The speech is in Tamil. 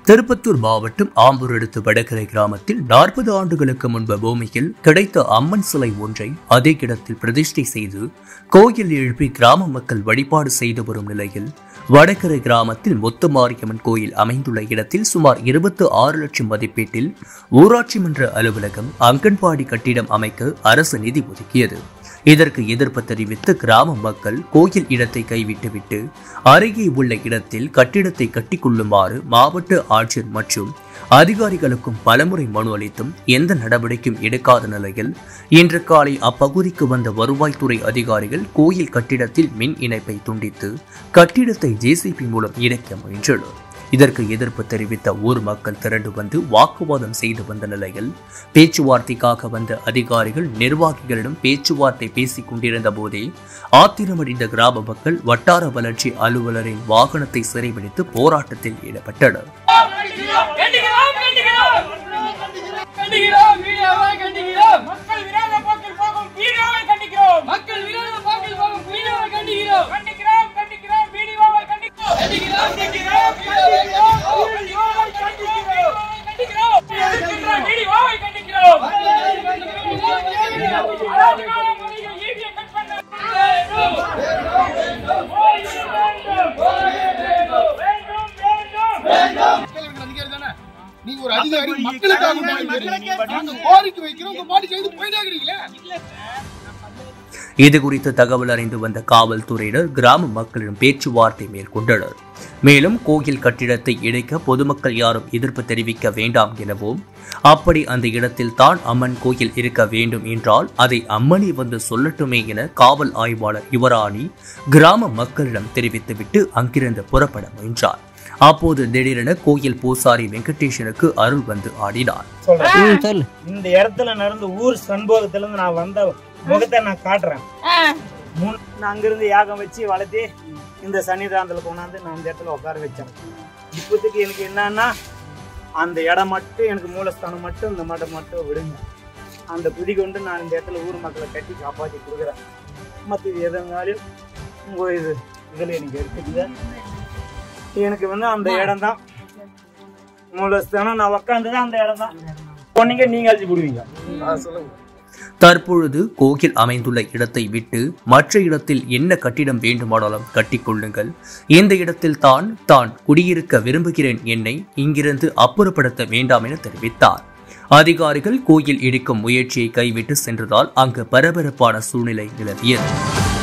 திருப்பத்தூர் மாவட்டம் ஆம்பூர் அடுத்த வடகரை கிராமத்தில் நாற்பது ஆண்டுகளுக்கு முன்பு பூமியில் கிடைத்த அம்மன் சிலை ஒன்றை அதே இடத்தில் பிரதிஷ்டை செய்து கோயில் எழுப்பி கிராம மக்கள் வழிபாடு செய்து வரும் நிலையில் வடகரை கிராமத்தில் முத்துமாரியம்மன் கோயில் அமைந்துள்ள இடத்தில் சுமார் இருபத்து ஆறு லட்சம் மதிப்பீட்டில் ஊராட்சி மன்ற அலுவலகம் அங்கன்வாடி கட்டிடம் அமைக்க அரசு நிதி ஒதுக்கியது இதற்கு எதிர்ப்பு தெரிவித்து கிராம மக்கள் கோயில் இடத்தை கைவிட்டுவிட்டு அருகே உள்ள இடத்தில் கட்டிடத்தை கட்டிக்கொள்ளுமாறு மாவட்ட ஆட்சியர் மற்றும் அதிகாரிகளுக்கும் பலமுறை மனு அளித்தும் எந்த நடவடிக்கையும் எடுக்காத நிலையில் இன்று காலை அப்பகுதிக்கு வந்த வருவாய்த்துறை அதிகாரிகள் கோயில் கட்டிடத்தில் மின் இணைப்பை துண்டித்து கட்டிடத்தை ஜேசிபி மூலம் இணைக்க முயன்றனர் இதற்கு எதிர்ப்பு தெரிவித்த ஊர் மக்கள் திரண்டு வந்து வாக்குவாதம் செய்து வந்த நிலையில் பேச்சுவார்த்தைக்காக வந்த அதிகாரிகள் நிர்வாகிகளிடம் பேச்சுவார்த்தை பேசிக் கொண்டிருந்த போதே ஆத்திரமடைந்த கிராம மக்கள் வட்டார வளர்ச்சி அலுவலரின் வாகனத்தை சிறைபிடித்து போராட்டத்தில் ஈடுபட்டனர் கண்டிக்கிறோம் கண்டிக்கிறோம் கண்டிக்கிறோம் வீடியோவை கண்டிக்கிறோம் மக்கள் விரோத போக்கில் போகும் வீடியோவை கண்டிக்கிறோம் மக்கள் விரோத போக்கில் போகும் வீடியோவை கண்டிக்கிறோம் கண்டிக்கிறோம் கண்டிக்கிறோம் வீடியோவை கண்டிக்கிறோம் கண்டிக்கிறோம் கண்டிக்கிறோம் வீடியோவை கண்டிக்கிறோம் கண்டிக்கிறோம் கண்டிக்கிறோம் வீடியோவை கண்டிக்கிறோம் அராஜகால முறையில் ஈட்டியை கட் பண்ண வேண்டும் வேண்டும் வேண்டும் வேண்டும் மக்களுக்கு அதிகாரி தானே நீங்க ஒரு அதிகாரி மக்களுக்காக போய் நாங்க கோரிக்கை வைக்கிறோம் உங்க பாட்டு செய்து போயிட்டே இருக்கிறீங்களே இது குறித்து தகவல் அறிந்து வந்த காவல்துறையினர் கிராம மக்களிடம் பேச்சுவார்த்தை மேற்கொண்டனர் மேலும் கோயில் கட்டிடத்தை இணைக்க பொதுமக்கள் யாரும் எதிர்ப்பு தெரிவிக்க வேண்டாம் எனவும் அப்படி அந்த இடத்தில் தான் அம்மன் கோயில் இருக்க வேண்டும் என்றால் அதை அம்மனே வந்து சொல்லட்டுமே என காவல் ஆய்வாளர் யுவராணி கிராம மக்களிடம் தெரிவித்துவிட்டு அங்கிருந்து புறப்பட முயன்றார் அப்போது திடீரென கோயில் பூசாரி வெங்கடேசனுக்கு அருள் வந்து ஆடினார் சொல்றேன் இந்த இடத்துல நடந்த ஊர் சண்போகத்துல இருந்து நான் வந்த முகத்தை நான் காட்டுறேன் மூணு நான் அங்கிருந்து யாகம் வச்சு வளர்த்தி இந்த சன்னிதானத்துல கொண்டாந்து நான் இந்த இடத்துல உட்கார வச்சேன் இப்போதைக்கு எனக்கு என்னன்னா அந்த இடம் மட்டும் எனக்கு மூலஸ்தானம் மட்டும் இந்த மடம் மட்டும் விடுங்க அந்த புதி கொண்டு நான் இந்த இடத்துல ஊர் மக்களை கட்டி காப்பாற்றி கொடுக்குறேன் மற்ற எதுனாலும் உங்க இது இதில் எனக்கு எடுத்துக்கங்க எனக்கு வந்து அந்த இடம் தான் மூலஸ்தானம் நான் உட்காந்து அந்த இடம் தான் போனீங்க நீங்க அழிச்சு போடுவீங்க தற்பொழுது கோயில் அமைந்துள்ள இடத்தை விட்டு மற்ற இடத்தில் என்ன கட்டிடம் வேண்டுமானாலும் கட்டிக்கொள்ளுங்கள் இந்த இடத்தில் தான் தான் குடியிருக்க விரும்புகிறேன் என்னை இங்கிருந்து அப்புறப்படுத்த வேண்டாம் என தெரிவித்தார் அதிகாரிகள் கோயில் இடிக்கும் முயற்சியை கைவிட்டு சென்றதால் அங்கு பரபரப்பான சூழ்நிலை நிலவியது